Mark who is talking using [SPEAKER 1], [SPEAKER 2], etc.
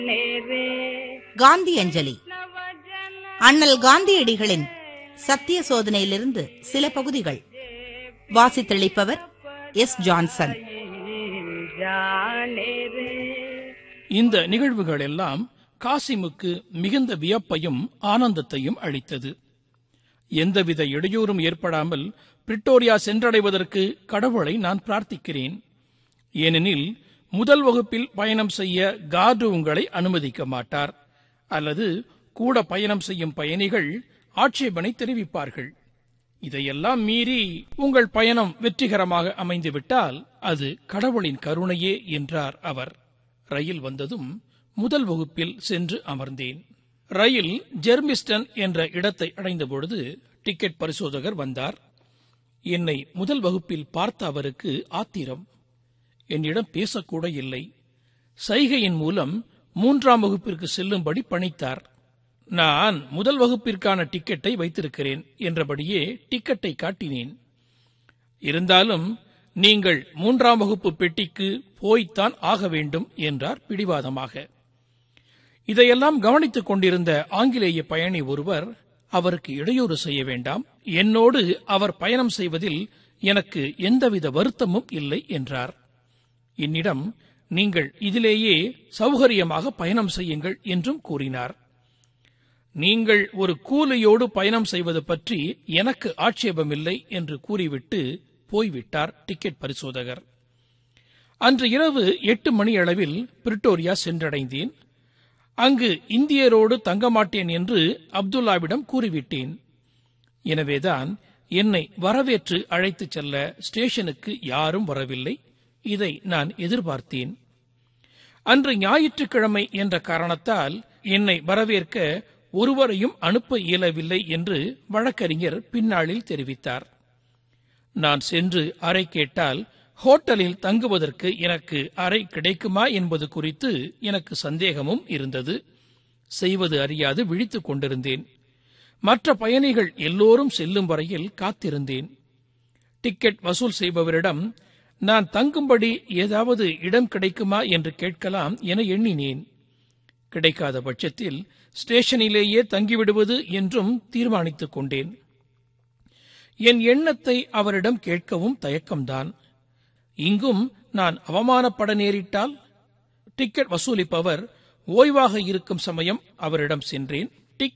[SPEAKER 1] காந்தி அஞ்சலி அண்ணல் காந்தியடிகளின் சத்திய சோதனையிலிருந்து சில பகுதிகள் வாசித்தளிப்பவர் எஸ் ஜான்சன்
[SPEAKER 2] இந்த நிகழ்வுகள் எல்லாம் காசிமுக்கு மிகுந்த வியப்பையும் ஆனந்தத்தையும் அளித்தது எந்தவித இடையூறும் ஏற்படாமல் பிரிட்டோரியா சென்றடைவதற்கு கடவுளை நான் பிரார்த்திக்கிறேன் ஏனெனில் முதல் வகுப்பில் பயணம் செய்ய கார்டு உங்களை அனுமதிக்க மாட்டார் அல்லது கூட பயணம் செய்யும் பயணிகள் ஆட்சேபனை தெரிவிப்பார்கள் இதையெல்லாம் மீறி உங்கள் பயணம் வெற்றிகரமாக அமைந்துவிட்டால் அது கடவுளின் கருணையே என்றார் அவர் ரயில் வந்ததும் முதல் வகுப்பில் சென்று அமர்ந்தேன் ரயில் ஜெர்மிஸ்டன் என்ற இடத்தை அடைந்தபொழுது டிக்கெட் பரிசோதகர் வந்தார் என்னை முதல் வகுப்பில் பார்த்த அவருக்கு ஆத்திரம் என்னிடம் பேசக்கூட இல்லை சைகையின் மூலம் மூன்றாம் வகுப்பிற்கு செல்லும்படி பணித்தார் நான் முதல் வகுப்பிற்கான டிக்கெட்டை வைத்திருக்கிறேன் என்றபடியே டிக்கெட்டை காட்டினேன் இருந்தாலும் நீங்கள் மூன்றாம் வகுப்பு பெட்டிக்கு போய்த்தான் ஆக வேண்டும் என்றார் பிடிவாதமாக இதையெல்லாம் கவனித்துக் கொண்டிருந்த ஆங்கிலேய பயணி ஒருவர் அவருக்கு இடையூறு செய்ய வேண்டாம் என்னோடு அவர் பயணம் செய்வதில் எனக்கு எந்தவித வருத்தமும் இல்லை என்றார் என்னிடம் நீங்கள் இதிலேயே சௌகரியமாக பயணம் செய்யுங்கள் என்றும் கூறினார் நீங்கள் ஒரு கூலியோடு பயணம் செய்வது பற்றி எனக்கு ஆட்சேபமில்லை என்று கூறிவிட்டு போய்விட்டார் டிக்கெட் பரிசோதகர் அன்று இரவு எட்டு மணி அளவில் பிரிட்டோரியா சென்றடைந்தேன் அங்கு இந்தியரோடு தங்க மாட்டேன் என்று அப்துல்லாவிடம் கூறிவிட்டேன் எனவேதான் என்னை வரவேற்று அழைத்துச் செல்ல ஸ்டேஷனுக்கு யாரும் வரவில்லை இதை நான் எதிர்பார்த்தேன் அன்று ஞாயிற்றுக்கிழமை என்ற காரணத்தால் என்னை வரவேற்க ஒருவரையும் அனுப்ப இயலவில்லை என்று வழக்கறிஞர் பின்னாளில் தெரிவித்தார் நான் சென்று அறை கேட்டால் ஹோட்டலில் தங்குவதற்கு எனக்கு அறை கிடைக்குமா என்பது குறித்து எனக்கு சந்தேகமும் இருந்தது செய்வது அறியாது விழித்துக் கொண்டிருந்தேன் மற்ற பயணிகள் எல்லோரும் செல்லும் வரையில் காத்திருந்தேன் டிக்கெட் வசூல் செய்பவரிடம் நான் தங்கும்படி ஏதாவது இடம் கிடைக்குமா என்று கேட்கலாம் என எண்ணினேன் கிடைக்காத பட்சத்தில் ஸ்டேஷனிலேயே தங்கிவிடுவது என்றும் தீர்மானித்துக் கொண்டேன் என் எண்ணத்தை அவரிடம் கேட்கவும் தயக்கம்தான் இங்கும் நான் அவமானப்பட நேரிட்டால் டிக்கெட் வசூலிப்பவர் ஓய்வாக இருக்கும் சமயம் அவரிடம் சென்றேன்